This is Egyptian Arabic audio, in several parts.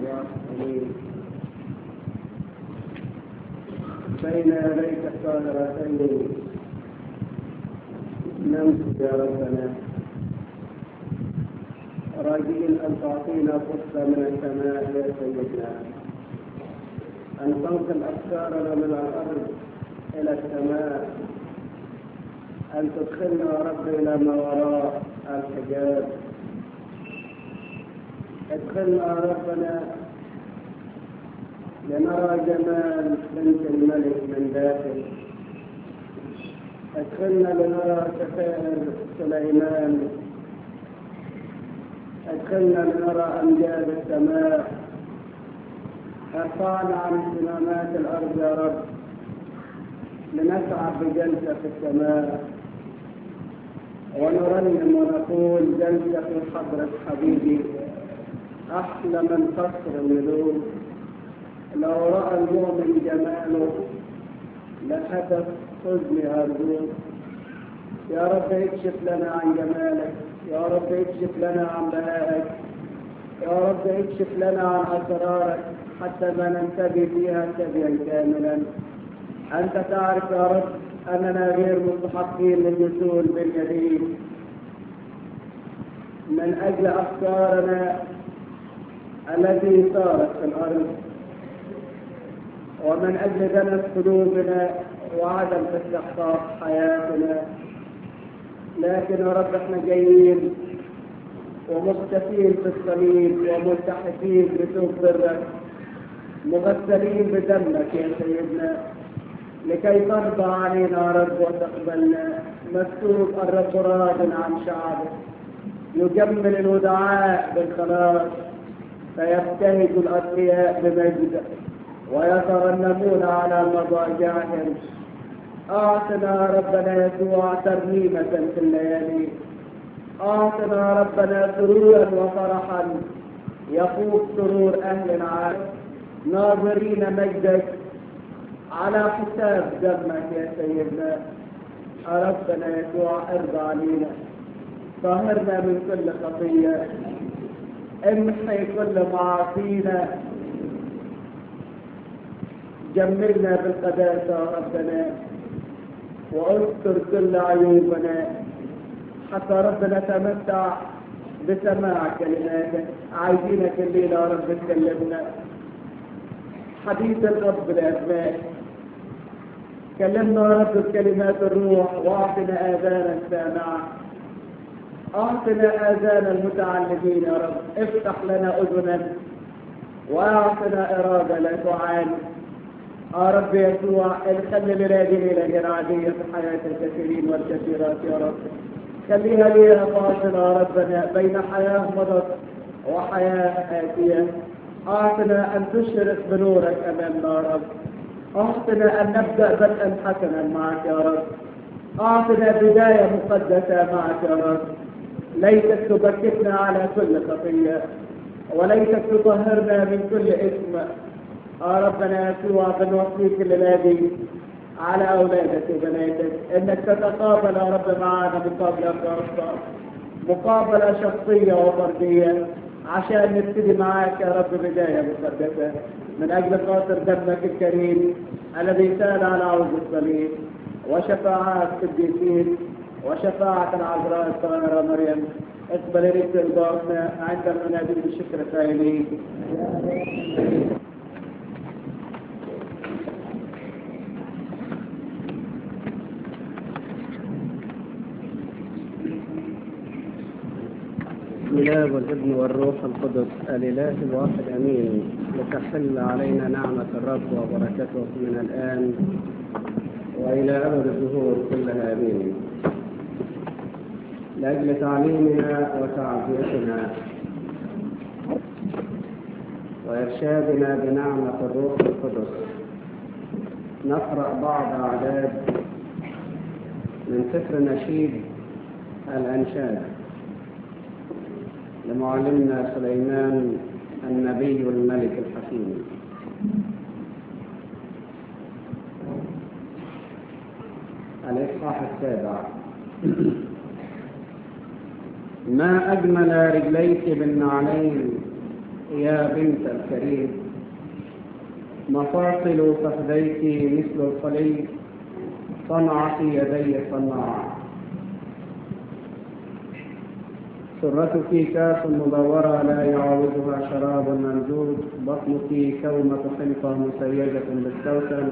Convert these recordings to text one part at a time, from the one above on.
الواحدين بين يديك الطاهرتين نمسك يا ربنا راجين أن تعطينا فرصة من السماء يا سيدنا أن تنقل أفكارنا من الأرض إلى السماء أن تدخلنا يا رب إلى ما وراء الحجاب ادخلنا يا ربنا لنرى جمال بنت الملك من داخل ادخلنا لنرى سفائر سليمان ادخلنا لنرى امجاد السماء ارفعنا عن اهتمامات الارض يا رب لنسعى بجلسه في السماء ونرنم ونقول جلسه في حضره حبيبي احلى من قصر الملوك لو راى المؤمن جماله لحدث حزن هرجوك يا رب اكشف لنا عن جمالك يا رب اكشف لنا عن بهائك يا رب اكشف لنا عن اسرارك حتى ما ننتبه فيها انتبها كاملا انت تعرف يا رب اننا غير مستحقين للوصول باليدين من اجل افكارنا التي صارت في الارض ومن اجل دنس قلوبنا وعدم استحقاق حياتنا لكن يا رب احنا جايين ومختفين في الصليب وملتحفين بسوق برك مغسلين بدمك يا سيدنا لكي ترضى علينا يا رب وتقبلنا مكتوب الرب راض عن شعبه يجمل الودعاء بالخلاص فيبتهج الأتقياء بمجد ويترنمون على مضاجعهم أعطنا ربنا يسوع ترنيمة في الليالي أعطنا ربنا سرورا وفرحا يفوق سرور أهل العالم ناظرين مجدك على حساب دمك يا سيدنا ربنا يسوع ارضى علينا طهرنا من كل خطية امحي كل معاصينا جملنا بالقداسة ربنا واستر كل عيوبنا حتى ربنا نتمتع بسماع كلماتك عايزينك الليلة يا رب تكلمنا حديث الرب لأسمائك كلمنا يا رب بكلمات الروح واعطنا آذانا سامعة اعطنا آذان المتعلمين يا رب افتح لنا أذنا واعطنا إرادة لا تعاني يا رب يسوع خلي بلادي ليلة جرعدية في حياة الكثيرين والكثيرات يا رب خليها لي فاصلة يا ربنا بين حياة مضت وحياة آتية أعطنا أن تشرق بنورك أمامنا يا رب أعطنا أن نبدأ بدءا حسنا معك يا رب أعطنا بداية مقدسة معك يا رب ليتك تبكتنا على كل خطية وليتك تطهرنا من كل إثم يا ربنا يسوع بنوصيك الذي على أولادك وبناتك إنك تتقابل يا رب معنا مقابلة خاصة مقابلة شخصية وفردية عشان نبتدي معاك يا رب بداية مقدسة من أجل خاطر دمك الكريم الذي سال على عوز الصليب وشفاعات القديسين وشفاعة العذراء الطاهرة مريم اقبل ريت الباطنة عندما ننادي بالشكر قائلين الاب والابن والروح القدس الاله الواحد امين لتحل علينا نعمه الرب وبركته من الان والى ابد الدهور كلها امين لاجل تعليمنا وتعزيتنا وارشادنا بنعمه الروح القدس نقرا بعض اعداد من سفر نشيد الانشاد لمعلمنا سليمان النبي الملك الحكيم الإصحاح السابع ما أجمل رجليك بالنعلين يا بنت الكريم مفاصل فخذيك مثل الخليل صنعت يدي صناع سرتك كاس مدورة لا يعوضها شراب ممزوج بطنك كومة حلقة مسيجة بالسوسن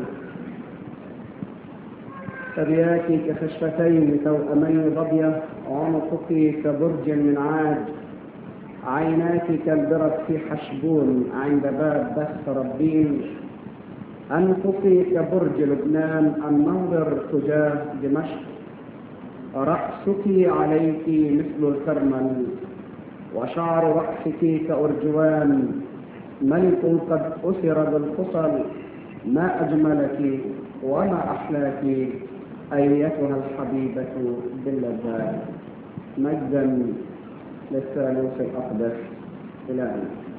ثدياك كخشفتين توأمي ضبية عنقك كبرج من عاج عيناك كالبرد في حشبون عند باب بث ربين أنفك كبرج لبنان الناظر تجاه دمشق رأسك عليك مثل الكرمل وشعر رأسك كأرجوان ملك قد أسر بالقصل ما أجملك وما أحلاك أيتها الحبيبة باللذات مجدا للثالوث الأقدس إلهنا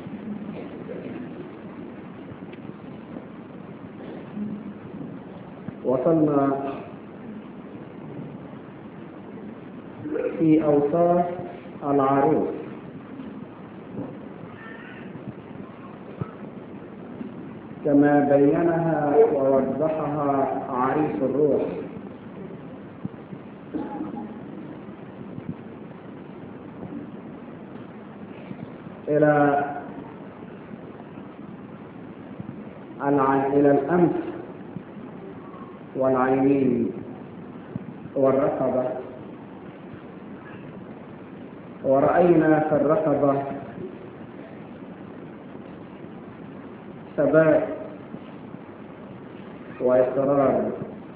وصلنا في أوصاف العروس كما بينها ووضحها عريس الروح إلى إلى الأنف والعينين والرقبة ورأينا في الرقبة ثبات وإصرار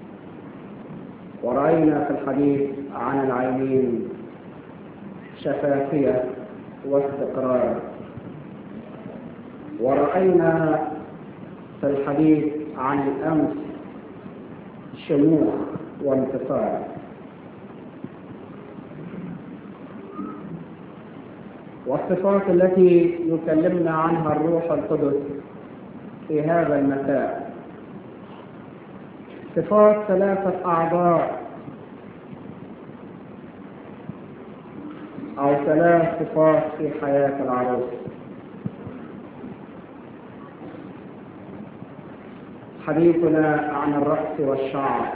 ورأينا في الحديث عن العينين شفافية واستقرار ورأينا في الحديث عن الأمس شموخ وانتصار والصفات التي يكلمنا عنها الروح القدس في هذا المساء صفات ثلاثة أعضاء أو ثلاث صفات في حياة العروس حديثنا عن الرأس والشعر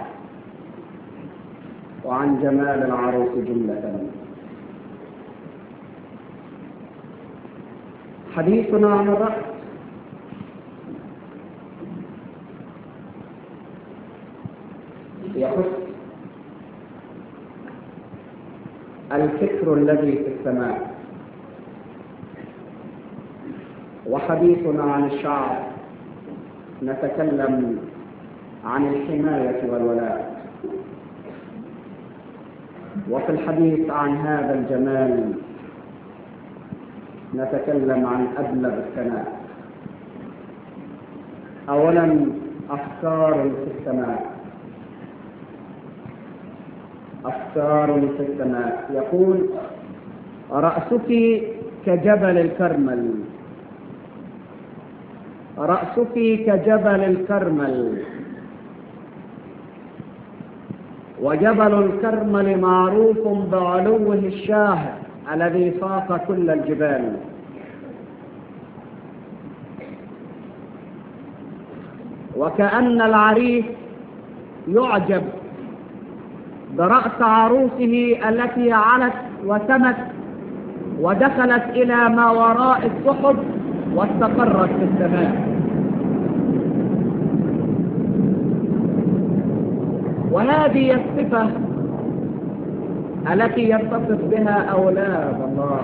وعن جمال العروس جملة حديثنا عن الرأس يخص الفكر الذي في السماء وحديثنا عن الشعر نتكلم عن الحماية والولاء وفي الحديث عن هذا الجمال نتكلم عن أبلغ الثناء أولا أفكار في السماء أفكار في السماء يقول رأسك كجبل الكرمل رأسك كجبل الكرمل وجبل الكرمل معروف بعلوه الشاهق الذي فاق كل الجبال وكأن العريس يعجب برأس عروسه التي علت وسمت ودخلت إلى ما وراء السحب واستقرت في السماء وهذه الصفة التي يتصف بها أولاد الله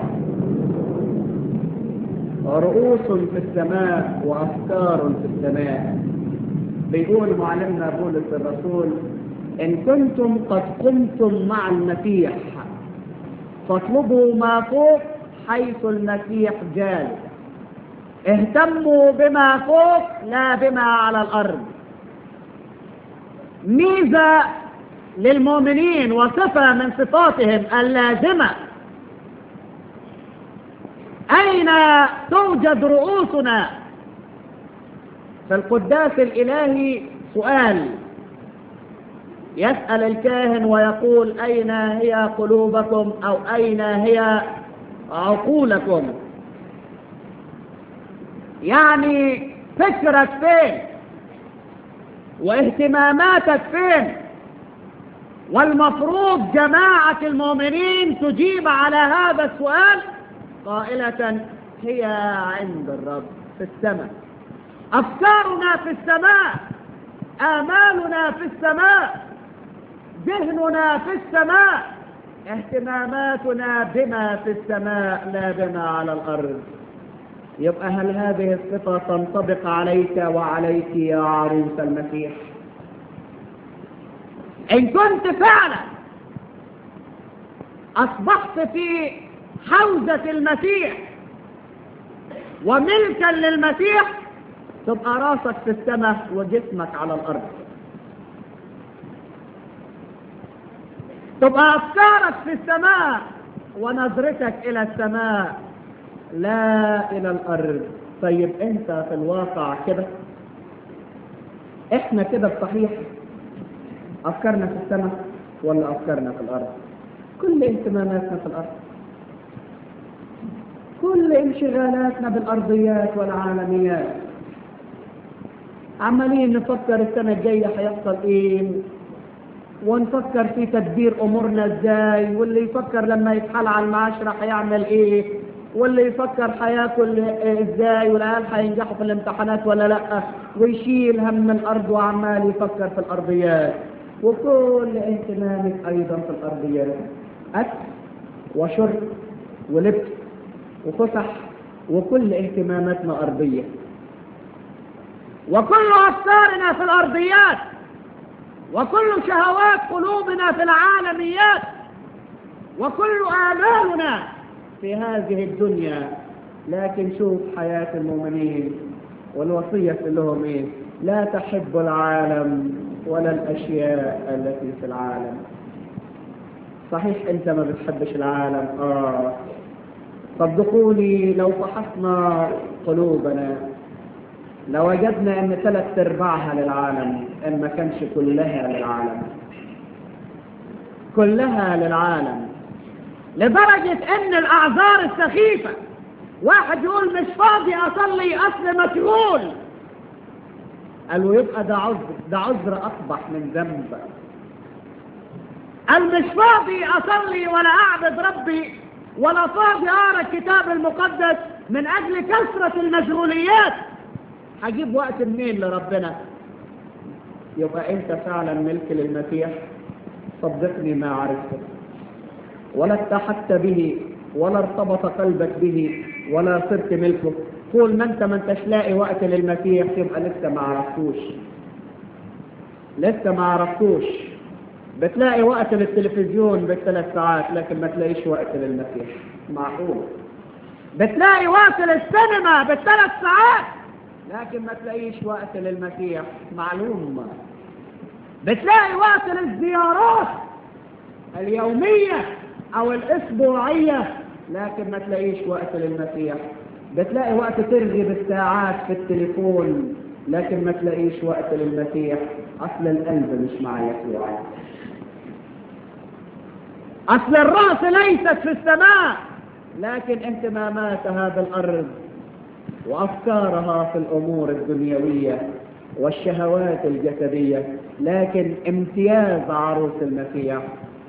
رؤوس في السماء وأفكار في السماء بيقول معلمنا بولس الرسول إن كنتم قد قمتم مع المسيح فاطلبوا ما فوق حيث المسيح جالس اهتموا بما فوق لا بما على الأرض ميزة للمؤمنين وصفة من صفاتهم اللازمة أين توجد رؤوسنا في القداس الإلهي سؤال يسأل الكاهن ويقول أين هي قلوبكم أو أين هي عقولكم يعني فكرك فين واهتماماتك فين والمفروض جماعة المؤمنين تجيب على هذا السؤال قائلة هي عند الرب في السماء أفكارنا في السماء آمالنا في السماء ذهننا في السماء اهتماماتنا بما في السماء لا بما على الأرض يبقى هل هذه الصفة تنطبق عليك وعليك يا عروس المسيح إن كنت فعلا أصبحت في حوزة المسيح وملكا للمسيح تبقى راسك في السماء وجسمك على الأرض تبقى أفكارك في السماء ونظرتك إلى السماء لا إلى الأرض طيب أنت في الواقع كده إحنا كده صحيح أفكارنا في السماء ولا أفكارنا في الأرض كل اهتماماتنا في الأرض كل انشغالاتنا بالأرضيات والعالميات عمالين نفكر السنة الجاية هيحصل ايه ونفكر في تدبير امورنا ازاي واللي يفكر لما يتحال على المعاش راح يعمل ايه واللي يفكر هياكل ازاي والعيال هينجحوا في الامتحانات ولا لا ويشيل هم الارض وعمال يفكر في الارضيات وكل اهتمامك ايضا في الارضيات اكل وشرب ولبس وفسح وكل اهتماماتنا ارضيه وكل افكارنا في الارضيات وكل شهوات قلوبنا في العالميات وكل آمالنا في هذه الدنيا لكن شوف حياة المؤمنين والوصية لهم ايه لا تحب العالم ولا الأشياء التي في العالم صحيح انت ما بتحبش العالم اه صدقوني لو فحصنا قلوبنا لوجدنا ان ثلاث ارباعها للعالم ان ما كانش كلها للعالم كلها للعالم لدرجة ان الاعذار السخيفة واحد يقول مش فاضي اصلي اصل مشغول قالوا يبقى ده عذر ده عذر اقبح من ذنب قال مش فاضي اصلي ولا اعبد ربي ولا فاضي اقرا الكتاب المقدس من اجل كثرة المشغوليات هجيب وقت منين لربنا يبقى انت فعلا ملك للمسيح صدقني ما عرفته ولا اتحدت به ولا ارتبط قلبك به ولا صرت ملكه طول ما انت ما انتش لاقي وقت للمسيح يبقى لسه ما عرفتوش لسه ما عرفتوش بتلاقي وقت للتلفزيون بالثلاث ساعات لكن ما تلاقيش وقت للمسيح معقول بتلاقي وقت للسينما بالثلاث ساعات لكن ما تلاقيش وقت للمسيح معلوم بتلاقي وقت للزيارات اليومية او الاسبوعية لكن ما تلاقيش وقت للمسيح بتلاقي وقت ترغي بالساعات في التليفون لكن ما تلاقيش وقت للمسيح اصل القلب مش مع يسوع اصل الرأس ليست في السماء لكن اهتمامات هذا الارض وأفكارها في الأمور الدنيوية والشهوات الجسدية لكن امتياز عروس المسيح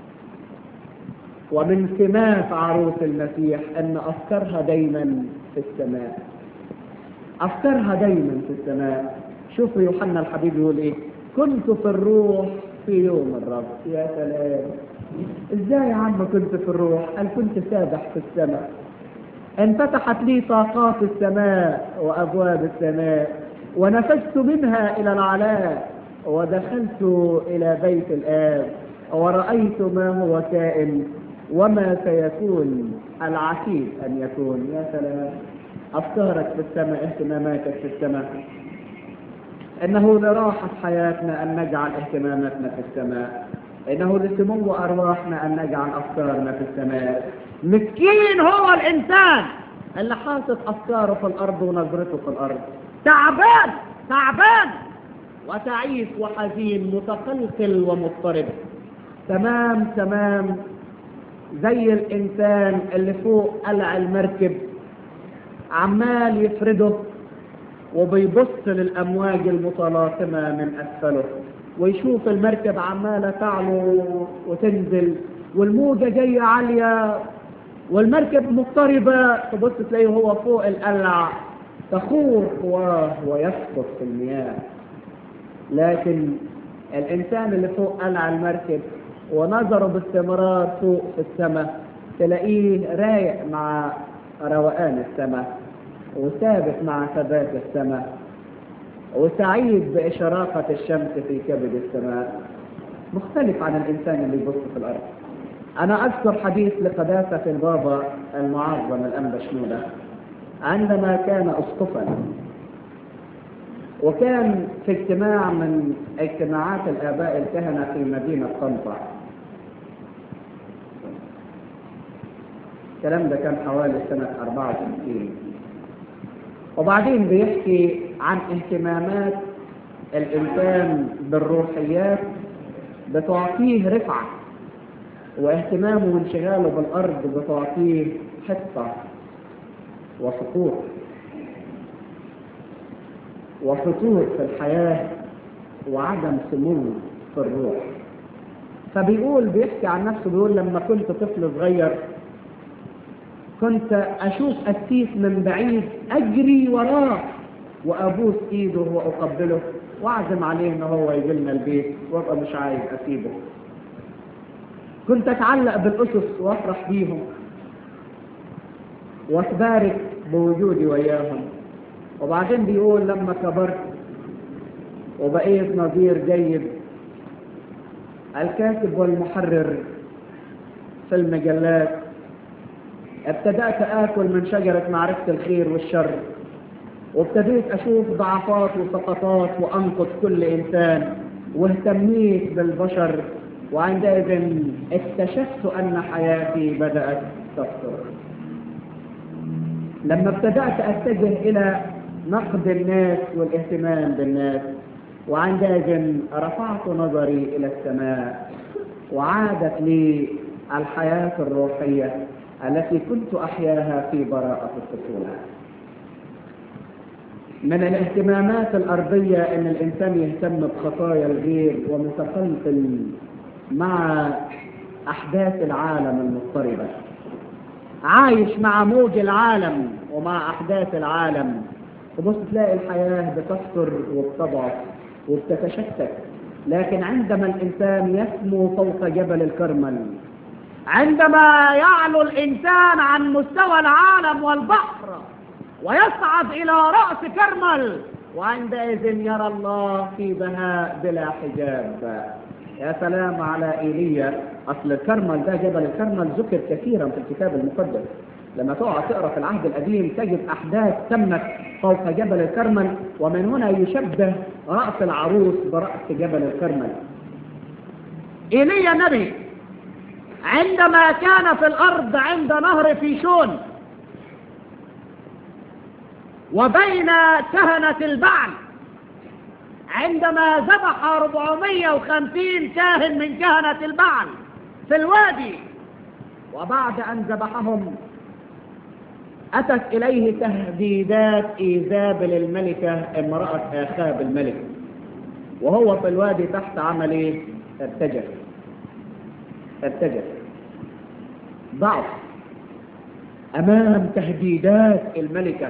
ومن سمات عروس المسيح أن أفكارها دايما في السماء أفكارها دايما في السماء شوفوا يوحنا الحبيب يقول إيه كنت في الروح في يوم الرب يا سلام ازاي يا عم كنت في الروح قال كنت سابح في السماء انفتحت لي طاقات السماء وأبواب السماء ونفذت منها إلى العلاء ودخلت إلى بيت الآب ورأيت ما هو كائن وما سيكون العتيد أن يكون يا سلام أفكارك في السماء اهتماماتك في السماء إنه لراحة حياتنا أن نجعل اهتماماتنا في السماء إنه لسمو أرواحنا أن نجعل أفكارنا في السماء مسكين هو الإنسان اللي حاطط أفكاره في الأرض ونظرته في الأرض تعبان تعبان وتعيس وحزين متقلقل ومضطرب تمام تمام زي الإنسان اللي فوق قلع المركب عمال يفرده وبيبص للأمواج المتلاطمة من أسفله ويشوف المركب عمالة تعلو وتنزل والموجة جاية عالية والمركب مضطربة تبص تلاقيه هو فوق القلع تخور قواه ويسقط في المياه لكن الإنسان اللي فوق قلع المركب ونظره باستمرار فوق في السماء تلاقيه رايق مع روقان السماء وثابت مع ثبات السماء وسعيد بإشراقة الشمس في كبد السماء مختلف عن الإنسان اللي يبص في الأرض أنا أذكر حديث لقداسة البابا المعظم الأنبا شنودة عندما كان أسقفا وكان في اجتماع من اجتماعات الآباء الكهنة في مدينة طنطا الكلام ده كان حوالي سنة 64 وبعدين بيحكي عن اهتمامات الإنسان بالروحيات بتعطيه رفعة واهتمامه وانشغاله بالأرض بتعطيه حطة وسقوط وفتور في الحياة وعدم سمو في الروح فبيقول بيحكي عن نفسه بيقول لما كنت طفل صغير كنت أشوف قسيس من بعيد أجري وراه وأبوس إيده وأقبله وأعزم عليه إن هو يجي لنا البيت وأبقى مش عايز أسيبه كنت أتعلق بالأسس وأفرح بيهم وأتبارك بوجودي وياهم وبعدين بيقول لما كبرت وبقيت نظير جيد الكاتب والمحرر في المجلات ابتدأت آكل من شجرة معرفة الخير والشر وابتديت أشوف ضعفات وسقطات وأنقذ كل إنسان واهتميت بالبشر وعندئذ اكتشفت أن حياتي بدأت تكثر لما ابتدأت أتجه إلى نقد الناس والاهتمام بالناس وعندئذ رفعت نظري إلى السماء وعادت لي الحياة الروحية التي كنت أحياها في براءة الطفولة من الاهتمامات الأرضية أن الإنسان يهتم بخطايا الغير ومتسلسل مع أحداث العالم المضطربة عايش مع موج العالم ومع أحداث العالم تبص تلاقي الحياة بتكثر وبتضعف وبتتشتت لكن عندما الإنسان يسمو فوق جبل الكرمل عندما يعلو الإنسان عن مستوى العالم والبحر ويصعد إلى رأس كرمل وعندئذ يرى الله في بهاء بلا حجاب يا سلام على ايليا اصل الكرمل ده جبل الكرمل ذكر كثيرا في الكتاب المقدس لما تقعد تقرا في العهد القديم تجد احداث تمت فوق جبل الكرمل ومن هنا يشبه راس العروس براس جبل الكرمل ايليا نبي عندما كان في الارض عند نهر فيشون وبين كهنه البعل عندما ذبح 450 كاهن من كهنة البعل في الوادي وبعد أن ذبحهم أتت إليه تهديدات إيزابل الملكة امرأة آخاب الملك وهو في الوادي تحت عمل إيه؟ ارتجف ارتجف ضعف أمام تهديدات الملكة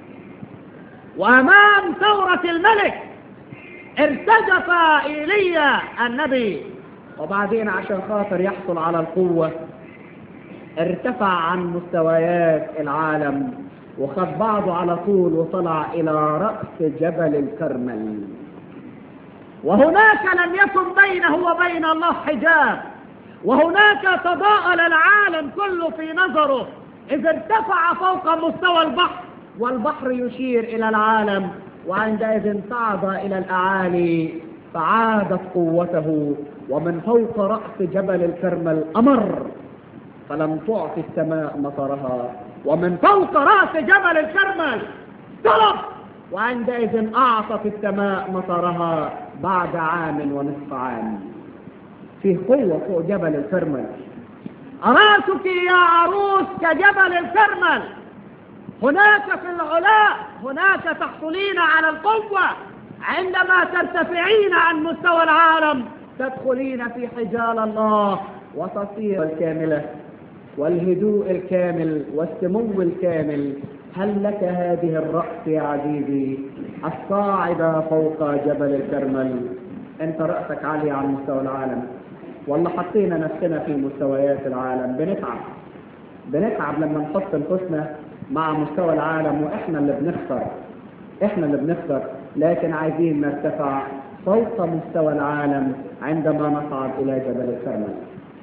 وأمام ثورة الملك ارتجف ايليا النبي وبعدين عشان خاطر يحصل على القوة ارتفع عن مستويات العالم وخد بعضه على طول وطلع الى رأس جبل الكرمل وهناك لم يكن بينه وبين الله حجاب وهناك تضاءل العالم كله في نظره إذ ارتفع فوق مستوى البحر والبحر يشير إلى العالم وعندئذ صعد إلى الأعالي فعادت قوته ومن فوق رأس جبل الكرمل أمر فلم تعطي السماء مطرها ومن فوق رأس جبل الكرمل طلب وعندئذ أعطت السماء مطرها بعد عام ونصف عام فيه قوة فوق جبل الكرمل راسك يا عروس كجبل الكرمل هناك في العلاء هناك تحصلين على القوة عندما ترتفعين عن مستوى العالم تدخلين في حجال الله وتصير الكاملة والهدوء الكامل والسمو الكامل هل لك هذه الرأس يا عزيزي الصاعدة فوق جبل الكرمل انت رأسك عالية عن مستوى العالم والله حطينا نفسنا في مستويات العالم بنتعب بنتعب لما نحط انفسنا مع مستوى العالم واحنا اللي بنخسر احنا اللي بنخسر لكن عايزين نرتفع فوق مستوى العالم عندما نصعد الى جبل الكرمل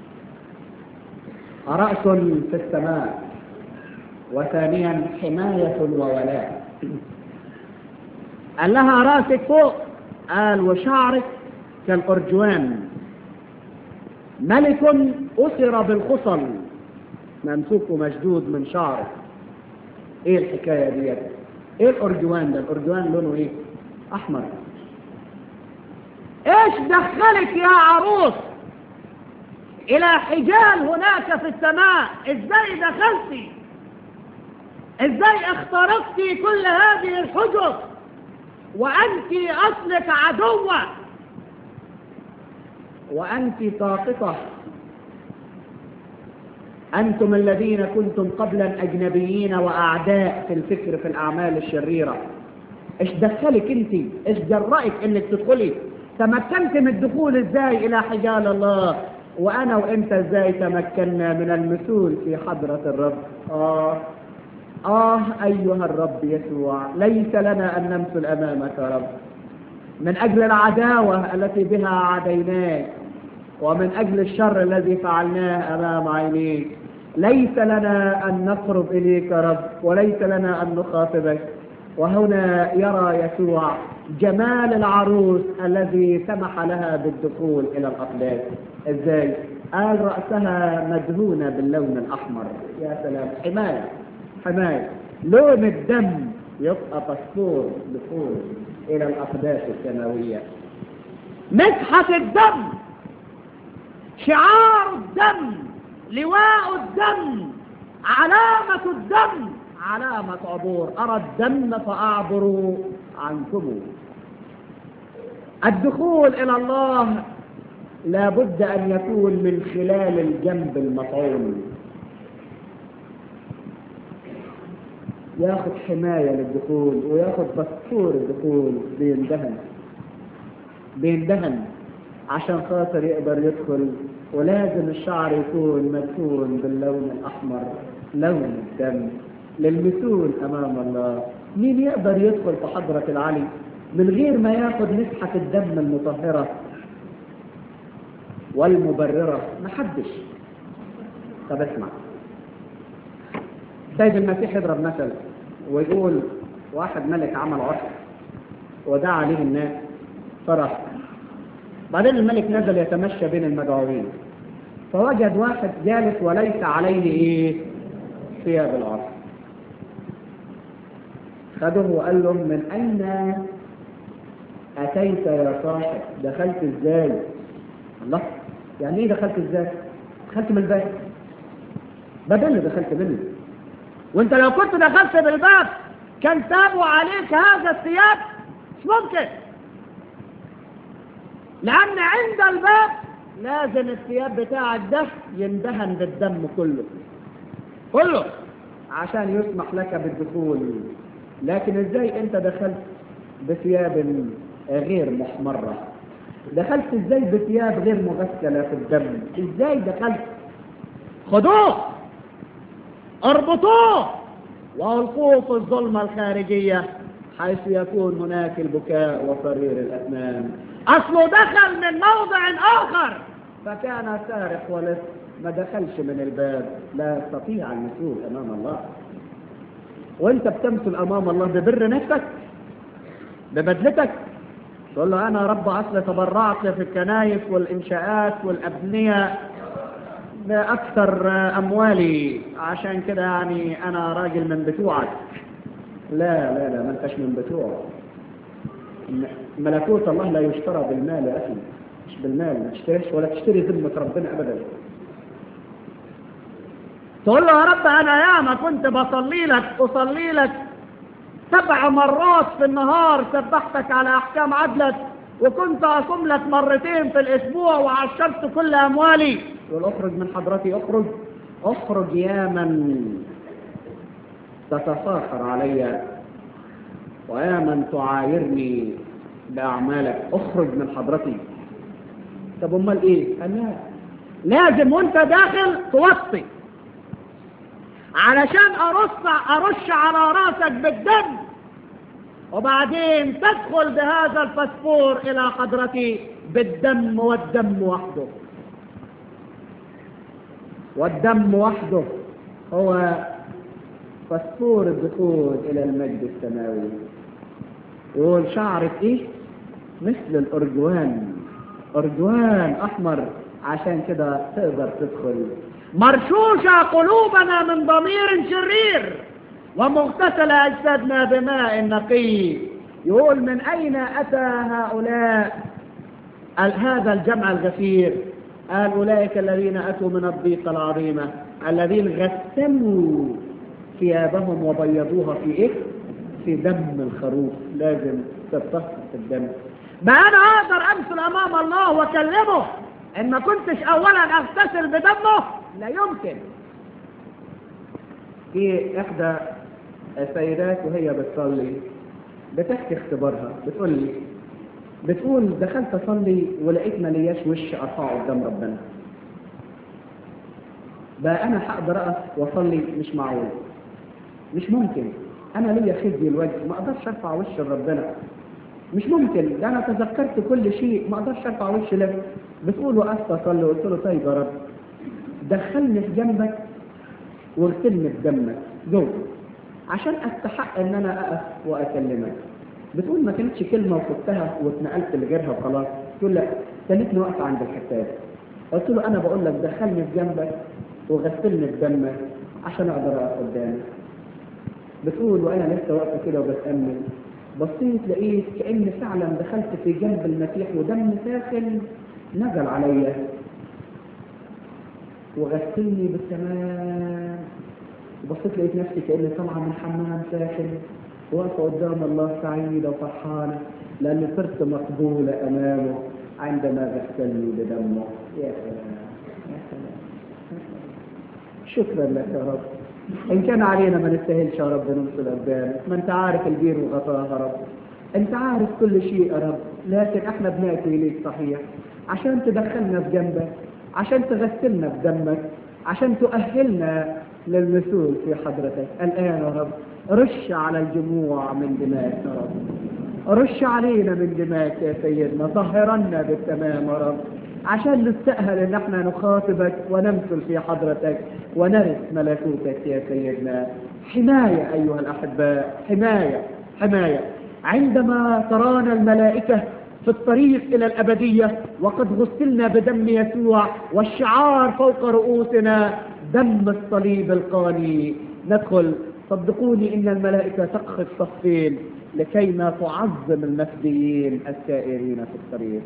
رأس في السماء وثانيا حماية وولاء قال لها راسك فوق قال وشعرك كالأرجوان ملك أسر بالخصل ممسوك ومشدود من شعره ايه الحكاية دي ايه الأرجوان ده الأرجوان لونه ايه أحمر ايش دخلك يا عروس الى حجال هناك في السماء ازاي دخلتي ازاي اخترقتي كل هذه الحجر وانت اصلك عدوة وانت ساقطة انتم الذين كنتم قبلا اجنبيين واعداء في الفكر في الاعمال الشريرة ايش دخلك انت ايش جرأك انك تدخلي تمكنت من الدخول ازاي الى حجال الله وانا وانت ازاي تمكنا من المثول في حضرة الرب اه اه ايها الرب يسوع ليس لنا ان نمثل امامك يا رب من اجل العداوة التي بها عاديناك ومن اجل الشر الذي فعلناه امام عينيك ليس لنا ان نقرب اليك يا رب وليس لنا ان نخاطبك وهنا يرى يسوع جمال العروس الذي سمح لها بالدخول الى الاقداس ازاي قال رأسها مدهونة باللون الاحمر يا سلام حماية حماية لون الدم يبقى باسبور دخول الى الاقداس السماوية مسحة الدم شعار الدم لواء الدم علامة الدم علامة عبور أرى الدم فأعبر عنكم الدخول إلى الله لابد أن يكون من خلال الجنب المطعون ياخد حماية للدخول وياخد باسبور الدخول بيندهن بيندهن عشان خاطر يقدر يدخل ولازم الشعر يكون مدفون باللون الأحمر لون الدم للمثول أمام الله مين يقدر يدخل في حضرة العلي من غير ما ياخد مسحة الدم المطهرة والمبررة محدش طب اسمع سيد المسيح يضرب مثل ويقول واحد ملك عمل عرس ودعا عليه الناس فرح بعدين الملك نزل يتمشى بين المدعوين فوجد واحد جالس وليس عليه ايه ثياب العرس خده وقال له من اين اتيت يا صاحب دخلت ازاي الله يعني ايه دخلت ازاي دخلت من الباب باب اللي دخلت منه وانت لو كنت دخلت بالباب كان سابوا عليك هذا الثياب مش ممكن لان عند الباب لازم الثياب بتاعك ده يندهن بالدم كله كله عشان يسمح لك بالدخول لكن ازاي انت دخلت بثياب غير محمرة دخلت ازاي بثياب غير مغسلة في الدم ازاي دخلت خدوه اربطوه والقوه في الظلمة الخارجية حيث يكون هناك البكاء وصرير الأثمان أصله دخل من موضع آخر فكان سارق ولص ما دخلش من الباب لا يستطيع المسؤول أمام الله وانت بتمثل امام الله ببر نفسك ببدلتك تقول له انا رب اصل تبرعت في الكنايس والانشاءات والابنيه باكثر اموالي عشان كده يعني انا راجل من بتوعك لا لا لا ما انتش من بتوعه ملكوت الله لا يشترى بالمال يا اخي مش بالمال ما تشتريش ولا تشتري ذمه ربنا ابدا تقول له يا رب انا ياما كنت بصلي لك اصلي لك سبع مرات في النهار سبحتك على احكام عدلك وكنت اصوم لك مرتين في الاسبوع وعشرت كل اموالي يقول اخرج من حضرتي اخرج اخرج يا من تتفاخر علي ويا من تعايرني باعمالك اخرج من حضرتي طب امال ايه قال لا لازم وانت داخل توطي علشان ارص ارش على راسك بالدم وبعدين تدخل بهذا الفسفور الى حضرتي بالدم والدم وحده والدم وحده هو فسفور الدخول الى المجد السماوي يقول شعرك ايه مثل الارجوان ارجوان احمر عشان كده تقدر تدخل مرشوشة قلوبنا من ضمير شرير ومغتسل أجسادنا بماء نقي يقول من أين أتى هؤلاء هذا الجمع الغفير قال أولئك الذين أتوا من الضيقة العظيمة الذين غسلوا ثيابهم وبيضوها في إيه؟ في دم الخروف لازم تتصف في الدم ما أنا أقدر أمثل أمام الله وأكلمه إن ما كنتش أولا أغتسل بدمه لا يمكن في إحدى السيدات وهي بتصلي بتحكي اختبارها بتقول لي بتقول دخلت أصلي ولقيت ما لياش وش أرفعه قدام ربنا بقى أنا هقدر أقف وأصلي مش معقول مش ممكن أنا ليا خزي الوجه ما أقدرش أرفع وش لربنا مش ممكن ده أنا تذكرت كل شيء ما أقدرش أرفع وش لك بتقول وقفت أصلي قلت له طيب يا رب دخلني في جنبك واغسلني بدمك جوه عشان استحق ان انا اقف واكلمك بتقول ما كانتش كلمه وخدتها واتنقلت لغيرها وخلاص تقول لا كانتني واقفه عند الحكايه قلت له انا بقول لك دخلني في جنبك وغسلني بدمك عشان اقدر اقف قدامك بتقول وانا لسه واقفه كده وبتامل بصيت لقيت كاني فعلا دخلت في جنب المسيح ودم ساخن نزل عليا وغسلني بالتمام بصيت لقيت نفسي كأني طالعة من حمام ساخن واقفة قدام الله سعيدة وفرحانة لأني صرت مقبولة أمامه عندما غسلني بدمه يا سلام يا سلام شكرا لك يا رب إن كان علينا ما نستاهلش يا رب نوصل قدامك ما أنت عارف البير وغطاها يا رب أنت عارف كل شيء يا رب لكن إحنا بنأتي إليك صحيح عشان تدخلنا في جنبك عشان تغسلنا بدمك عشان تؤهلنا للمثول في حضرتك الآن يا رب رش على الجموع من دماءك يا رب رش علينا من دماءك يا سيدنا طهرنا بالتمام يا رب عشان نستأهل ان احنا نخاطبك ونمثل في حضرتك ونرث ملكوتك يا سيدنا حماية أيها الأحباء حماية حماية عندما ترانا الملائكة في الطريق إلى الأبدية وقد غسلنا بدم يسوع والشعار فوق رؤوسنا دم الصليب القاني ندخل صدقوني إن الملائكة تقف صفين لكيما تعظم المفديين السائرين في الطريق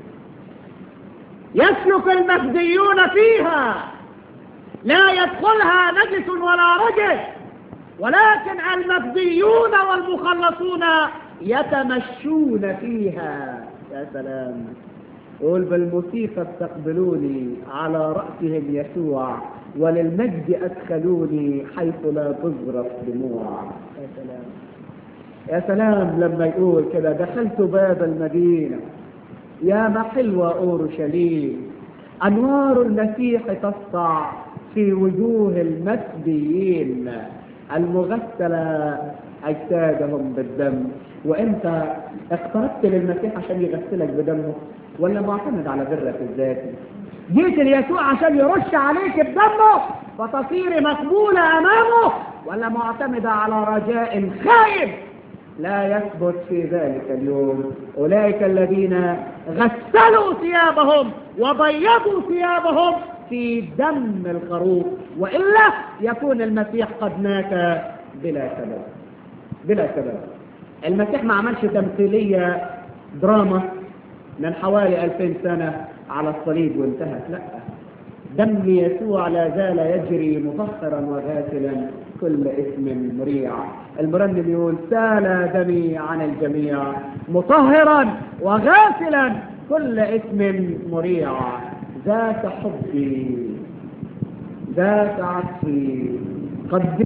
يسلك المفديون فيها لا يدخلها نجس ولا رجس ولكن المفديون والمخلصون يتمشون فيها يا سلام قول بالموسيقى استقبلوني على رأسهم يسوع وللمجد أدخلوني حيث لا تظرف دموع يا سلام يا سلام لما يقول كده دخلت باب المدينة يا ما حلوة أورشليم أنوار المسيح تسطع في وجوه المسبيين المغسلة أجسادهم بالدم وأنت اقتربت للمسيح عشان يغسلك بدمه ولا معتمد على برك الذاتي جيت ليسوع عشان يرش عليك بدمه فتصيري مقبولة أمامه ولا معتمدة على رجاء خائب لا يثبت في ذلك اليوم أولئك الذين غسلوا ثيابهم وبيضوا ثيابهم في دم الخروف وإلا يكون المسيح قد مات بلا سبب بلا سبب المسيح ما عملش تمثيلية دراما من حوالي 2000 سنة على الصليب وانتهت لا دم يسوع لا زال يجري مطهرا وغاسلا كل اسم مريع المرنم يقول سال دمي عن الجميع مطهرا وغاسلا كل اسم مريع ذاك حبي ذاك عطفي قد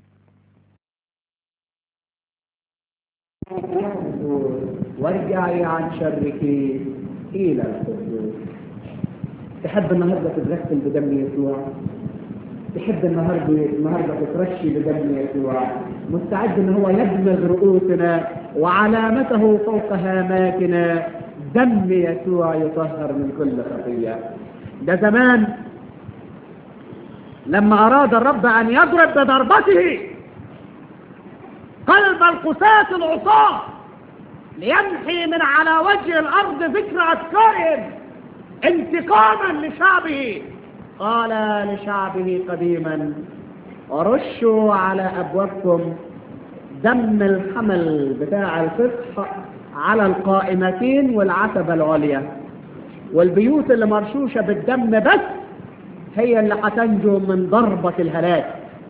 وارجعي عن شرك إلى القدوس تحب النهارده تتغسل بدم يسوع تحب النهارده النهارده تترشي بدم يسوع مستعد ان هو يدمغ رؤوسنا وعلامته فوق هاماتنا دم يسوع يطهر من كل خطيه ده زمان لما اراد الرب ان يضرب بضربته قلب القساة العصاة ليمحي من على وجه الارض ذكر افكارهم انتقاما لشعبه قال لشعبه قديما ورشوا على ابوابكم دم الحمل بتاع الفصح على القائمتين والعتبة العليا والبيوت اللي مرشوشة بالدم بس هي اللي هتنجو من ضربة الهلاك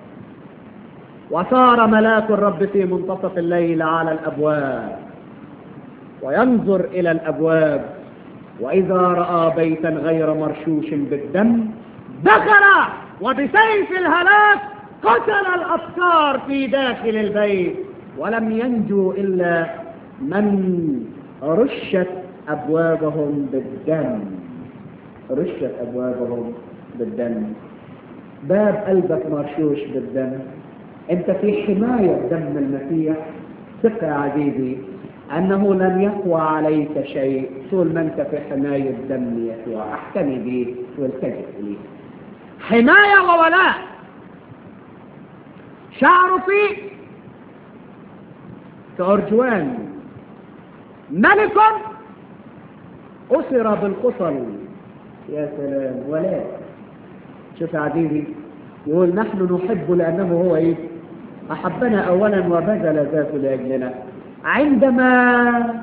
وصار ملاك الرب في منتصف الليل على الأبواب وينظر إلى الأبواب وإذا رأى بيتا غير مرشوش بالدم دخل وبسيف الهلاك قتل الأبكار في داخل البيت ولم ينجو إلا من رشت أبوابهم بالدم رشت أبوابهم بالدم باب قلبك مرشوش بالدم انت في حماية دم المسيح ثق يا عزيزي أنه لن يقوى عليك شيء طول ما أنت في حماية دم يسوع احتمي به والتجئ إليه حماية وولاء شعر فيه كأرجوان ملك أسر بالقصل يا سلام ولاء شوف يا عزيزي يقول نحن نحب لأنه هو إيه أحبنا أولا وبذل ذاته لأجلنا عندما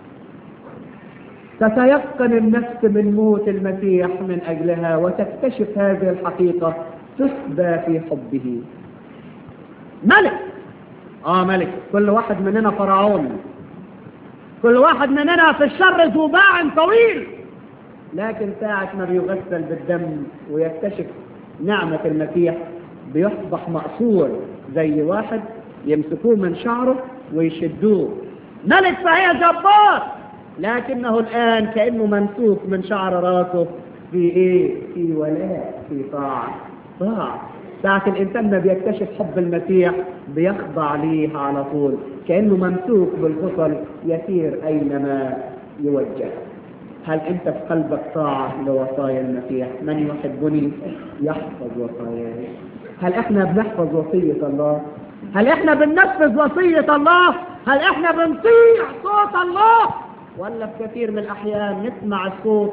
تتيقن النفس من موت المسيح من أجلها وتكتشف هذه الحقيقة تسبى في حبه ملك آه ملك كل واحد مننا فرعون كل واحد مننا في الشر ذو باع طويل لكن ساعة ما بيغسل بالدم ويكتشف نعمة المسيح بيصبح مأسور زي واحد يمسكوه من شعره ويشدوه ملك صحيح جبار لكنه الآن كأنه ممسوك من شعر راسه في إيه؟ في ولاء في طاعة طاعة ساعة الإنسان ما بيكتشف حب المسيح بيخضع ليه على طول كأنه ممسوك بالخصل يسير أينما يوجه هل أنت في قلبك طاعة لوصايا المسيح من يحبني يحفظ وصاياي هل احنا بنحفظ وصية الله هل احنا بننفذ وصية الله هل احنا بنطيع صوت الله ولا في كثير من الاحيان نسمع الصوت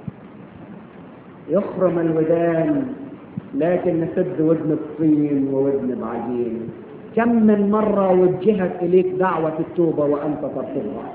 يخرم الودان لكن نسد ودن الطين وودن بعجين كم من مرة وجهت إليك دعوة التوبة وأنت ترفضها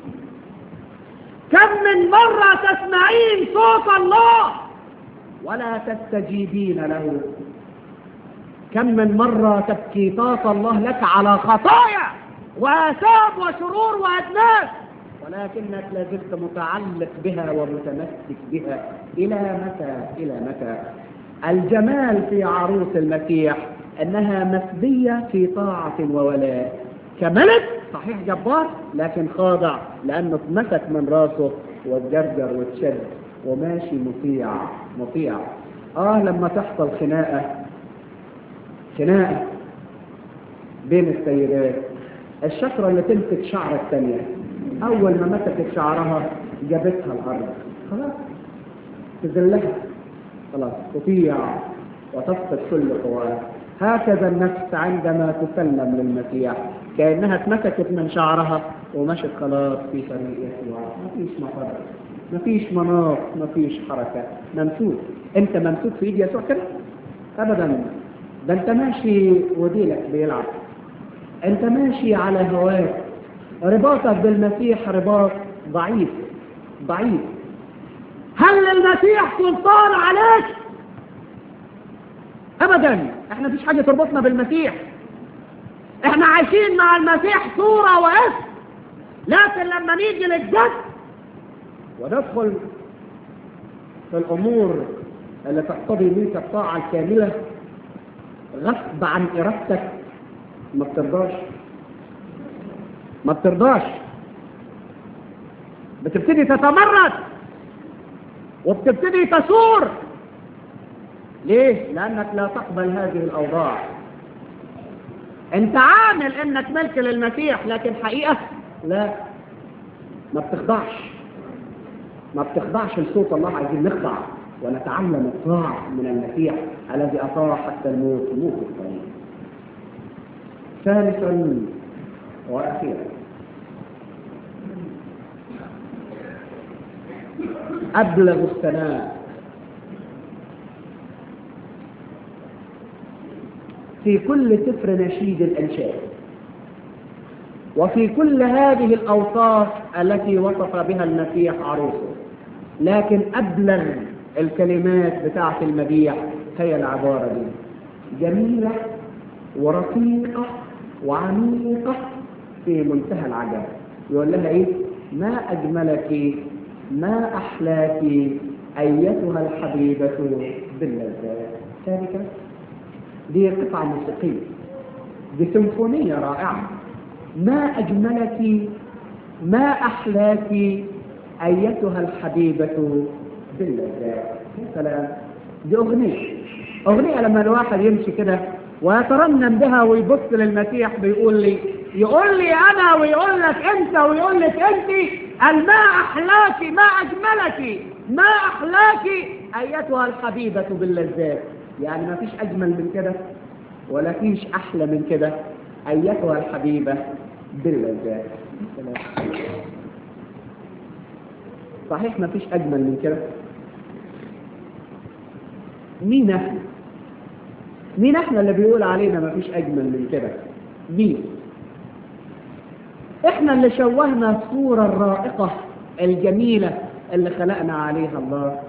كم من مرة تسمعين صوت الله ولا تستجيبين له كم من مرة تبكي طاط الله لك على خطايا وآثام وشرور وأدناس ولكنك لازلت متعلق بها ومتمسك بها إلى متى إلى متى الجمال في عروس المسيح أنها مسبية في طاعة وولاء كملك صحيح جبار لكن خاضع لأنه اتمسك من راسه واتجرجر واتشد وماشي مطيع مطيع آه لما تحصل خناقة خناقة بين السيدات الشفرة اللي تمسك شعر الثانية أول ما مسكت شعرها جابتها الأرض خلاص تذلها خلاص تطيع وتفقد كل قواها هكذا النفس عندما تسلم للمسيح كأنها اتمسكت من شعرها ومشت خلاص في طريق يسوع مفيش مفر مفيش مناط مفيش حركة ممسوك انت ممسوك في ايد يسوع كده ابدا ده انت ماشي وديلك بيلعب انت ماشي على هواك رباطك بالمسيح رباط ضعيف ضعيف هل للمسيح سلطان عليك ابدا احنا مفيش حاجة تربطنا بالمسيح احنا عايشين مع المسيح صورة واسم لكن لما نيجي للجد وندخل في الامور اللي تقتضي منك الطاعة الكاملة غصب عن ارادتك ما بترضاش ما بترضاش بتبتدي تتمرد وبتبتدي تثور ليه؟ لأنك لا تقبل هذه الأوضاع أنت عامل أنك ملك للمسيح لكن حقيقة لا ما بتخضعش ما بتخضعش لصوت الله عايزين نخضع ونتعلم الطاعة من المسيح الذي أطاع حتى الموت موت الطريق ثالثا وأخيرا أبلغ الثناء في كل سفر نشيد الأنشاد وفي كل هذه الأوصاف التي وصف بها المسيح عروسه لكن أبلغ الكلمات بتاعة المديح هي العبارة دي جميلة ورقيقة وعميقة في منتهى العجب يقول لها ايه ما أجملك ما أحلاك أيتها الحبيبة باللذات ذلك دي قطعة موسيقية دي سيمفونية رائعة ما أجملك ما أحلاك أيتها الحبيبة باللذات يا سلام دي أغنية أغنية لما الواحد يمشي كده ويترنم بها ويبص للمسيح بيقول لي يقول لي أنا ويقول لك أنت ويقول لك أنت ما أحلاك ما أجملك ما أحلاك أيتها الحبيبة باللذات يعني ما فيش أجمل من كده ولا فيش أحلى من كده أيتها الحبيبة باللذات صحيح ما فيش أجمل من كده مين احنا مين احنا اللي بيقول علينا ما فيش أجمل من كده مين احنا اللي شوهنا الصورة الرائقة الجميلة اللي خلقنا عليها الله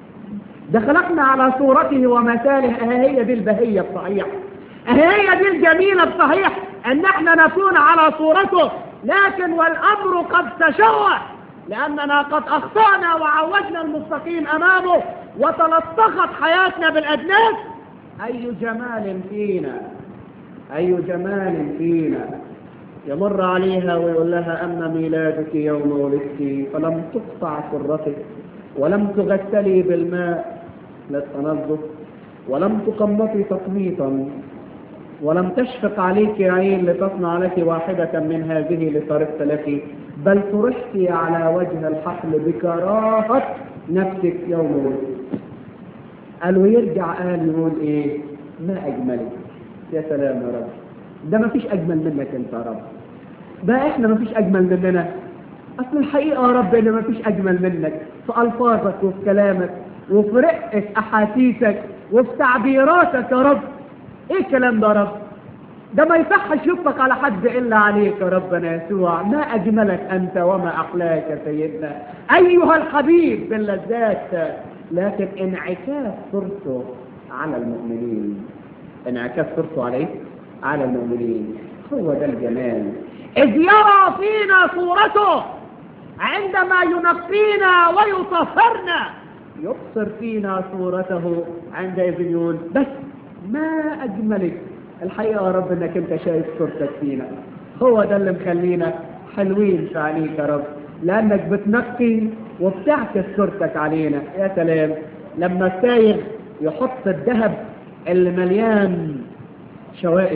ده خلقنا على صورته ومثاله هي دي البهية الصحيح هي دي الجميلة الصحيح ان احنا نكون على صورته لكن والامر قد تشوه لاننا قد اخطأنا وعوجنا المستقيم امامه وتلطخت حياتنا بالادناس اي جمال فينا اي جمال فينا يمر عليها ويقول لها اما ميلادك يوم ولدت فلم تقطع سرتك ولم تغسلي بالماء للتنظف ولم تقمطي تقميطا ولم تشفق عليك عين لتصنع لك واحدة من هذه لترث لك بل طرحت على وجه الحقل بكراهة نفسك يوم ولدت قال ويرجع قال يقول ايه ما اجملك يا سلام يا رب ده ما فيش اجمل منك انت يا رب ده احنا ما فيش اجمل مننا اصل الحقيقة يا رب ان ما فيش اجمل منك في الفاظك وفي كلامك وفي رقة احاسيسك وفي تعبيراتك يا رب ايه الكلام ده يا رب ده ما يصحش يطلق على حد الا عليك يا ربنا يسوع ما اجملك انت وما احلاك يا سيدنا ايها الحبيب باللذات لكن انعكاس صورته على المؤمنين انعكاس صورته عليه على المؤمنين هو ده الجمال إذ يرى فينا صورته عندما ينقينا ويطهرنا يبصر فينا صورته عندئذ يقول بس ما أجملك الحقيقة يا رب أنك أنت شايف صورتك فينا هو ده اللي مخلينا حلوين في عينيك يا رب لأنك بتنقي وبتعكس صورتك علينا يا سلام لما السايغ يحط الذهب اللي مليان شوائب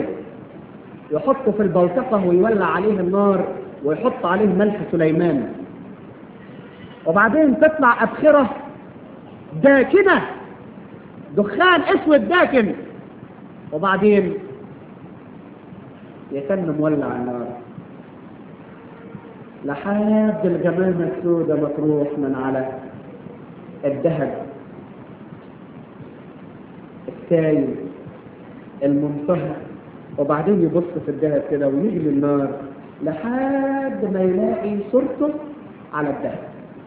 يحطه في البلطقة ويولع عليه النار ويحط عليه ملح سليمان وبعدين تطلع أبخرة داكنة دخان اسود داكن وبعدين يتم مولع النار لحد الجمامة السوداء مطروح من على الذهب السايل المنطهر وبعدين يبص في الذهب كده ويجلي النار لحد ما يلاقي صورته على الذهب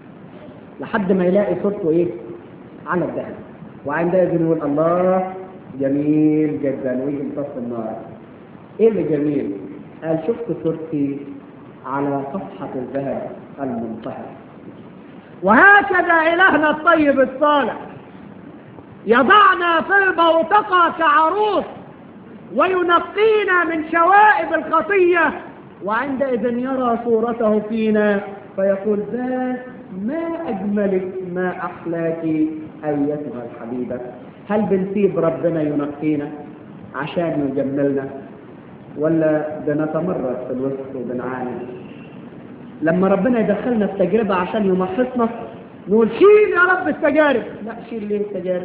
لحد ما يلاقي صورته ايه على الذهب وعندئذ يقول الله جميل جدا ويجي امتص النار ايه اللي جميل قال شفت صورتي على صفحة الذهب المنطهر وهكذا إلهنا الطيب الصالح يضعنا في البوتقة كعروس وينقينا من شوائب الخطية وعندئذ يرى صورته فينا فيقول ذا ما أجملك ما أحلاك أيتها الحبيبة هل بنسيب ربنا ينقينا عشان يجملنا ولا بنتمرد في الوسط وبنعاني لما ربنا يدخلنا في تجربة عشان يمحصنا نقول شيل يا رب التجارب لا شيل ليه التجارب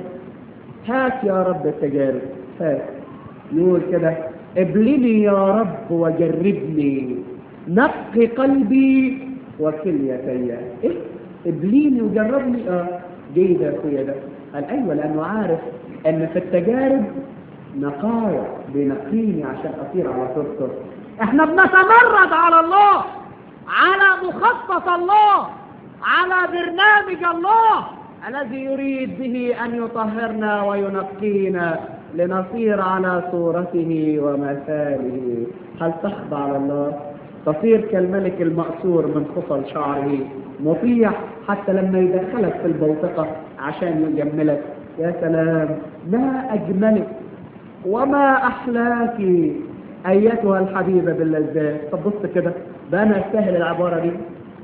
هات يا رب التجارب هات يقول كده ابلني يا رب وجربني نقي قلبي وكليتي ايه ابليني وجربني اه جيد يا اخويا ده قال ايوه لانه عارف ان في التجارب نقايا بينقيني عشان اطير على صورته احنا بنتمرد على الله على مخطط الله على برنامج الله الذي يريد به ان يطهرنا وينقينا لنصير على صورته ومثاله هل تخضع على الله تصير كالملك المأسور من خصل شعره مطيع حتى لما يدخلك في البوتقة عشان يجملك يا سلام ما أجملك وما أحلاك أيتها الحبيبة باللذات طب بص كده ده أنا أستاهل العبارة دي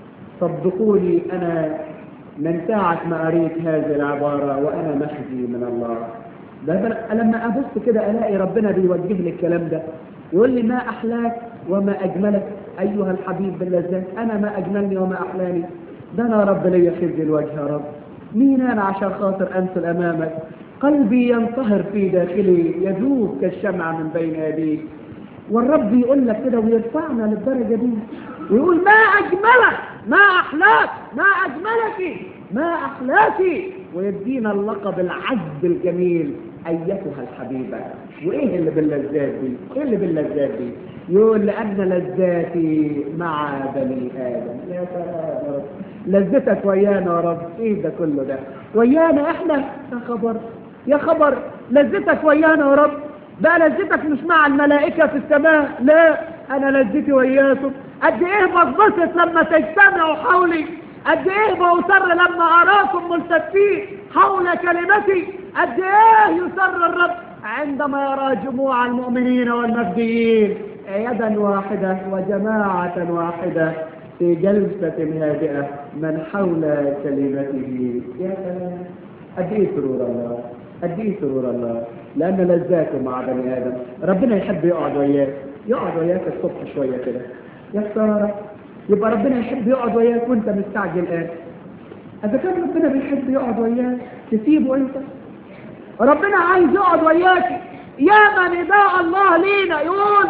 صدقوني أنا من ساعة ما قريت هذه العبارة وأنا مخزي من الله ده لما أبص كده ألاقي ربنا بيوجه لي الكلام ده يقول لي ما أحلاك وما أجملك أيها الحبيب باللذات أنا ما أجملني وما أحلاني ده أنا رب لي خزي الوجه يا رب مين أنا عشان خاطر أمثل أمامك قلبي ينطهر في داخلي يذوب كالشمع من بين يديك والرب يقول لك كده ويرفعنا للدرجة دي ويقول ما أجملك ما أحلاك ما أجملك ما أحلاك ويدينا اللقب العذب الجميل أيتها الحبيبة وإيه اللي باللذات دي إيه اللي باللذات دي يقول لأن لذاتي مع بني آدم يا سلام يا رب لذتك ويانا يا رب إيه ده كله ده ويانا إحنا يا خبر يا خبر لذتك ويانا يا رب بقى لذتك مش مع الملائكة في السماء لا أنا لذتي وياكم قد إيه بتبسط لما تجتمعوا حولي قد إيه بأسر لما أراكم ملتفين حول كلمتي قد إيه يسر الرب عندما يرى جموع المؤمنين والمجديين يدا واحدة وجماعة واحدة في جلسة هادئة من حول كلمته يا سلام قد إيه سرور الله قد إيه سرور الله لأن لذاته مع بني آدم ربنا يحب يقعد وياك يقعد وياك الصبح شوية كده يا خسارة يبقى ربنا يحب يقعد وياك وانت مستعجل آه إذا كان ربنا بيحب يقعد وياك تسيبه انت ربنا عايز يقعد وياك يا من نداء الله لينا يقول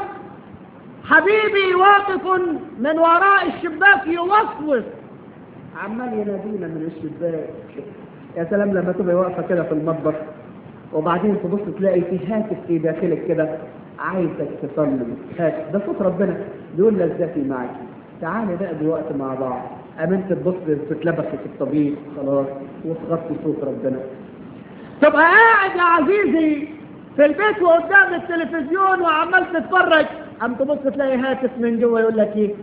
حبيبي واقف من وراء الشباك يوسوس عمال ينادينا من الشباك يا سلام لما تبقى واقفة كده في المطبخ وبعدين تبص تلاقي في هاتف في داخلك كده عايزك تصلي هاتف ده صوت ربنا بيقول لذتي معك تعالي نقضي وقت مع بعض امنت تبص تتلبس في الطبيب خلاص وتغطي صوت ربنا تبقى قاعد يا عزيزي في البيت وقدام التلفزيون وعمال تتفرج قام تبص تلاقي هاتف من جوه يقول لك ايه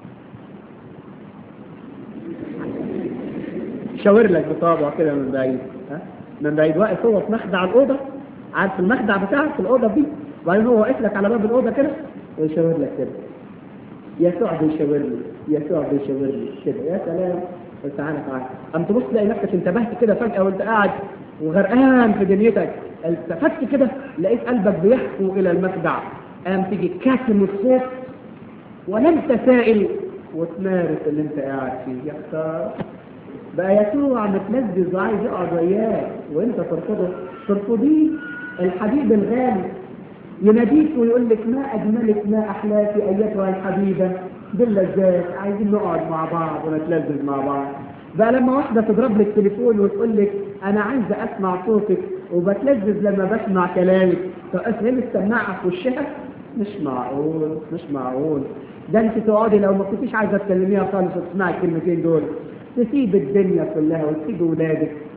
شاور لك بطابع كده من بعيد ها من بعيد واقف هو في مخدع الاوضه قاعد في المخدع بتاعك في الاوضه دي وبعدين هو واقف لك على باب الاوضه كده ويشاور لك كده يسوع بيشاور لي يسوع بيشاور لي كده يا سلام تعالى تعالى قام تبص تلاقي نفسك انتبهت كده فجاه وانت قاعد وغرقان في دنيتك التفت كده لقيت قلبك بيحفو الى المخدع قام تيجي كاتم الصوت ولا انت سائل وتمارس اللي انت قاعد فيه يا خساره بقى يسوع متلذذ وعايز يقعد وياك وانت ترفضه ترفضيه الحبيب الغالي يناديك ويقول لك ما اجملك ما احلاك ايتها الحبيبه باللذات عايزين نقعد مع بعض ونتلذذ مع بعض بقى لما واحده تضرب لك تليفون وتقول لك انا عايزه اسمع صوتك وبتلذذ لما بسمع كلامك فاسهل السماعه في وشها مش معقول مش معقول ده انت تقعدي لو ما كنتيش عايزه تكلميها خالص وتسمعي الكلمتين دول تسيب الدنيا كلها وتسيب ولادك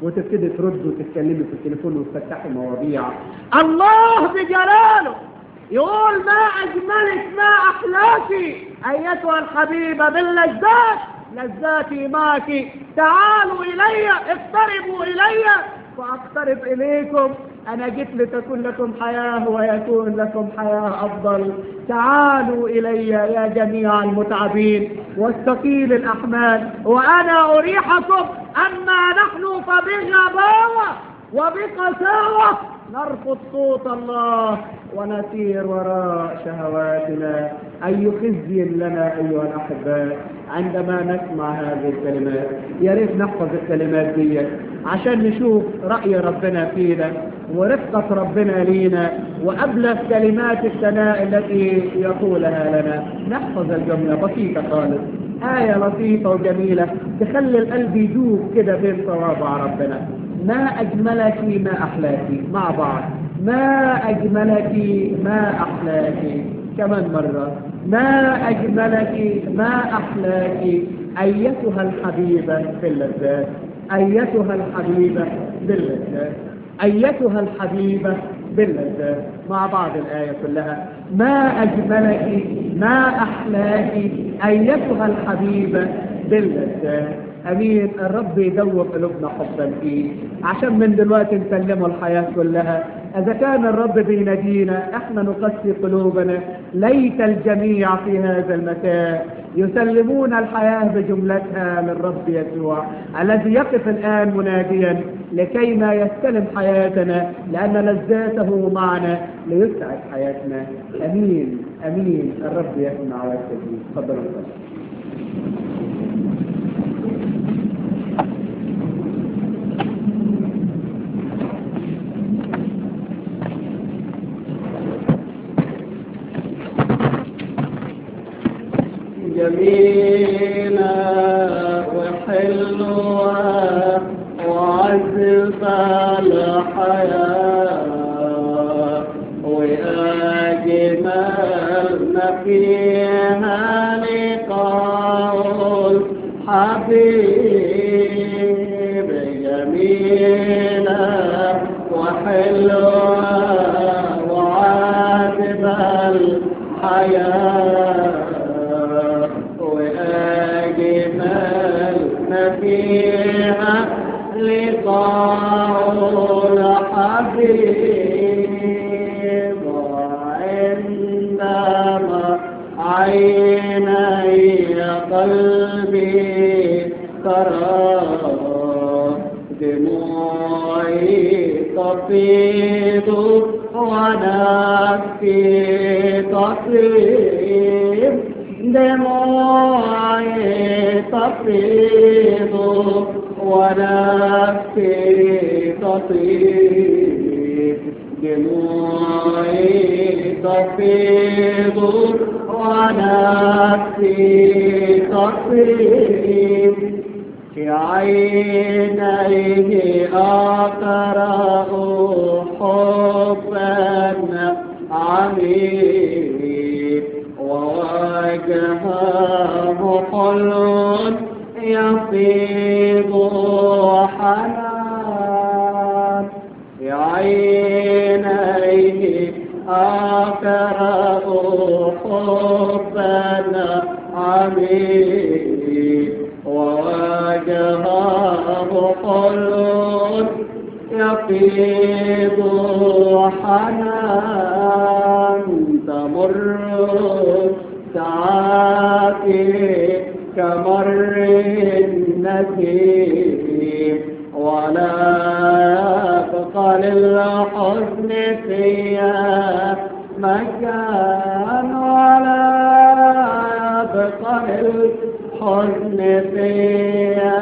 وتبتدي ترد وتتكلمي في التليفون وتفتحي مواضيع الله بجلاله يقول ما أجملك ما أحلاك أيتها الحبيبة باللذات لذاتي معك تعالوا إلي اقتربوا إلي فأقترب إليكم أنا جئت لتكون لكم حياة ويكون لكم حياة أفضل تعالوا إلي يا جميع المتعبين والثقيل الأحمال وأنا أريحكم أما نحن فبغباوة وبقساوة نرفض صوت الله ونسير وراء شهواتنا أي خزي لنا أيها الأحباء عندما نسمع هذه الكلمات يا ريت نحفظ الكلمات دي عشان نشوف رأي ربنا فينا ورفقة ربنا لينا وأبلغ كلمات الثناء التي يقولها لنا نحفظ الجملة بسيطة خالص آية لطيفة وجميلة تخلي القلب يدوب كده بين صوابع ربنا ما أجملك ما أحلاك مع بعض ما أجملك ما أحلاك كمان مرة ما أجملك ما أحلاك أيتها الحبيبة في اللذات أيتها الحبيبة باللذات أيتها الحبيبة باللذات مع بعض الآية كلها ما أجملك ما أحلاك أيتها الحبيبة باللذات امين الرب يدوب قلوبنا حبا فيه عشان من دلوقتي نسلمه الحياه كلها اذا كان الرب بينادينا احنا نقسي قلوبنا ليت الجميع في هذا المكان يسلمون الحياه بجملتها للرب يسوع الذي يقف الان مناديا لكي ما يستلم حياتنا لان لذاته معنا ليسعد حياتنا امين امين الرب يسمع ويستجيب تفضلوا جميلة وحلوة وعزفة الحياة وأجمل ما فيها لقاء الحبيب جميلة وحلوة وعذبة الحياة وأجمل ما فيها لقاء الحبيب وعندما عيني قلبي ترى دموعي تفيض ونفسي تصيب دموعي تفيض ونفسي تطيب دموعي تفيض ونفسي تطيب في عينيه أقرأ حبا عميق ووجهه حلو يفيض حنان في عينيه أقرأ حبا عميق ووجهه حلو يفيض حنان تمر ساعاتي كمر النسيم ولا يبقى للحزن فيها مكان ولا يبقى للحزن فيها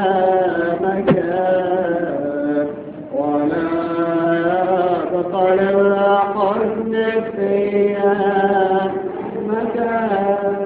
مكان ولا يبقى للحزن فيها مكان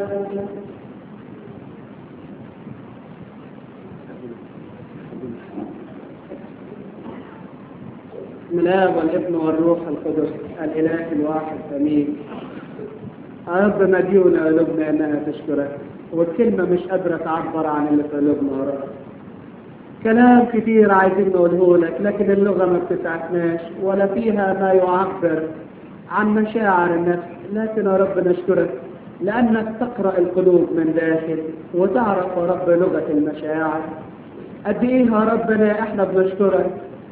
من الاب والابن والروح القدس الاله الواحد امين يا رب مديونة قلوبنا انها تشكرك والكلمة مش قادرة تعبر عن اللي في قلوبنا يا رب كلام كتير عايزين نقوله لك لكن اللغة ما بتسعفناش ولا فيها ما يعبر عن مشاعر النفس لكن يا رب نشكرك لأنك تقرأ القلوب من داخل وتعرف يا رب لغة المشاعر قد إيه يا ربنا إحنا بنشكرك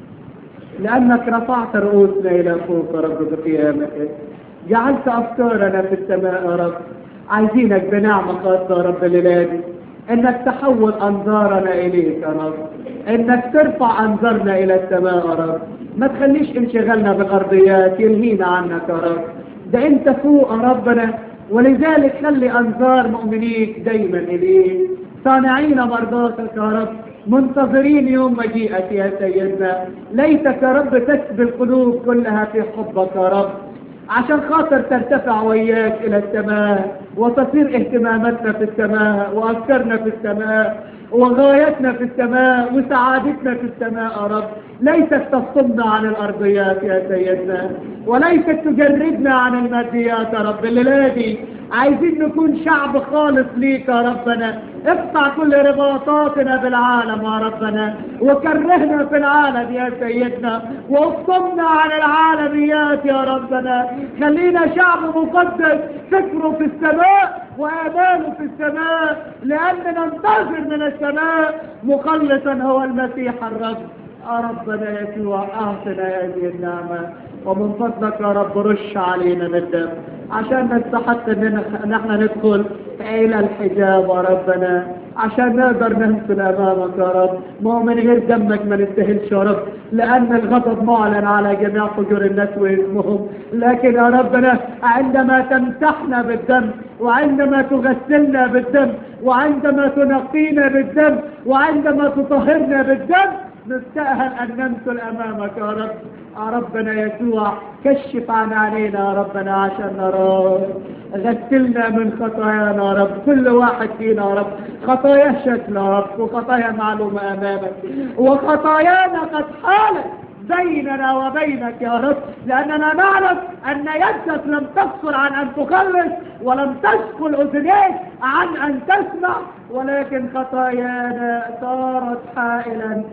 لأنك رفعت رؤوسنا إلى فوق يا رب بقيامتك جعلت أفكارنا في السماء يا رب عايزينك بنعمة خاصة يا رب للادي انك تحول انظارنا اليك يا رب انك ترفع انظارنا الى السماء يا رب ما تخليش انشغالنا بالارضيات يلهينا عنك يا رب ده انت فوق يا ربنا ولذلك خلي انظار مؤمنيك دايما اليك صانعين مرضاتك يا رب منتظرين يوم مجيئك يا سيدنا ليتك يا رب تسبي القلوب كلها في حبك يا رب عشان خاطر ترتفع وياك إلى السماء وتصير اهتماماتنا في السماء وأفكارنا في السماء وغايتنا في السماء وسعادتنا في السماء يا رب ليست تفصلنا عن الأرضيات يا سيدنا وليست تجردنا عن الماديات يا رب الليلة عايزين نكون شعب خالص ليك يا ربنا اقطع كل رباطاتنا بالعالم يا ربنا وكرهنا في العالم يا سيدنا وافصلنا عن العالميات يا ربنا خلينا شعب مقدس فكره في السماء وآماله في السماء لأننا ننتظر من السماء مخلصا هو المسيح الرب يا ربنا يسوع اعطنا هذه النعمة ومن فضلك يا رب رش علينا بالدم عشان نستحق ان نحن ندخل الى الحجاب يا ربنا عشان نقدر نمثل امامك يا رب ما هو من غير دمك ما نستاهلش يا رب لان الغضب معلن على جميع فجور الناس واسمهم لكن يا ربنا عندما تمسحنا بالدم وعندما تغسلنا بالدم وعندما تنقينا بالدم وعندما تطهرنا بالدم نستأهل أن نمثل أمامك يا رب يا ربنا يسوع كشف عن علينا يا ربنا عشان نراك غسلنا من خطايانا يا رب كل واحد فينا يا رب خطاياه شكل يا رب وخطايا معلومة أمامك وخطايانا قد حالت بيننا وبينك يا رب لأننا نعلم أن يدك لم تقصر عن أن تخلص ولم تشكل أذنيك عن أن تسمع ولكن خطايانا صارت حائلا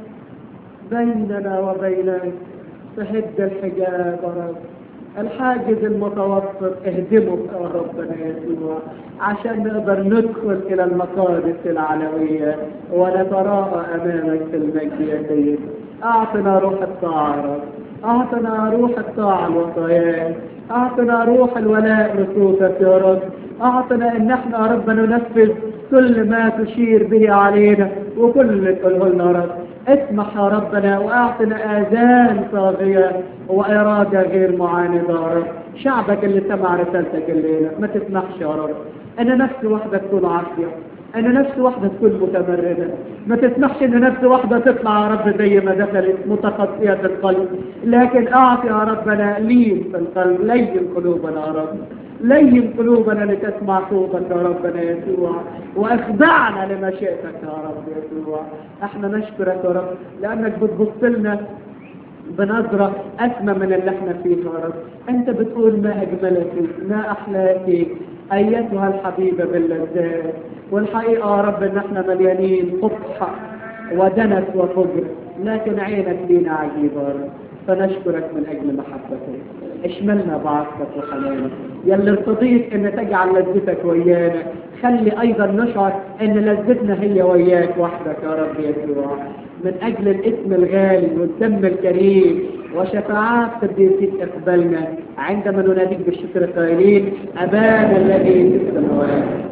بيننا وبينك تهد الحجاب يا رب الحاجز المتوسط اهدمه يا ربنا يسوع عشان نقدر ندخل الى المقادس العلوية ونتراءى امامك في المجد يا سيدي اعطنا روح الطاعة يا رب اعطنا روح الطاعة الوصايات اعطنا روح الولاء لصوتك يا رب اعطنا ان احنا يا رب ننفذ كل ما تشير به علينا وكل اللي تقوله لنا يا رب اسمح يا ربنا واعطنا اذان صاغيه واراده غير معانده يا رب شعبك اللي سمع رسالتك الليله ما تسمحش يا رب ان نفس واحده تكون عافيه ان نفس واحده تكون متمرده ما تسمحش ان نفس واحده تطلع يا رب زي ما دخلت متخطيه القلب لكن اعطي يا ربنا لين في القلب لين قلوبنا يا رب لين قلوبنا لتسمع صوتك يا ربنا يسوع واخضعنا لمشيئتك يا رب يسوع احنا نشكرك يا رب لانك بتبص لنا بنظرة أسمى من اللي احنا فيه يا رب انت بتقول ما أجملك ما أحلاك أيتها الحبيبة باللذات والحقيقة يا رب ان احنا مليانين قبح ودنس وفجر لكن عينك لينا عجيبة يا رب فنشكرك من أجل محبتك اشملنا بعطفك وحنانك يلي ارتضيت ان تجعل لذتك ويانا خلي ايضا نشعر ان لذتنا هي وياك وحدك يا رب يسوع من اجل الاسم الغالي والدم الكريم وشفاعات قديسيك اقبلنا عندما نناديك بالشكر قائلين ابانا الذي في السماوات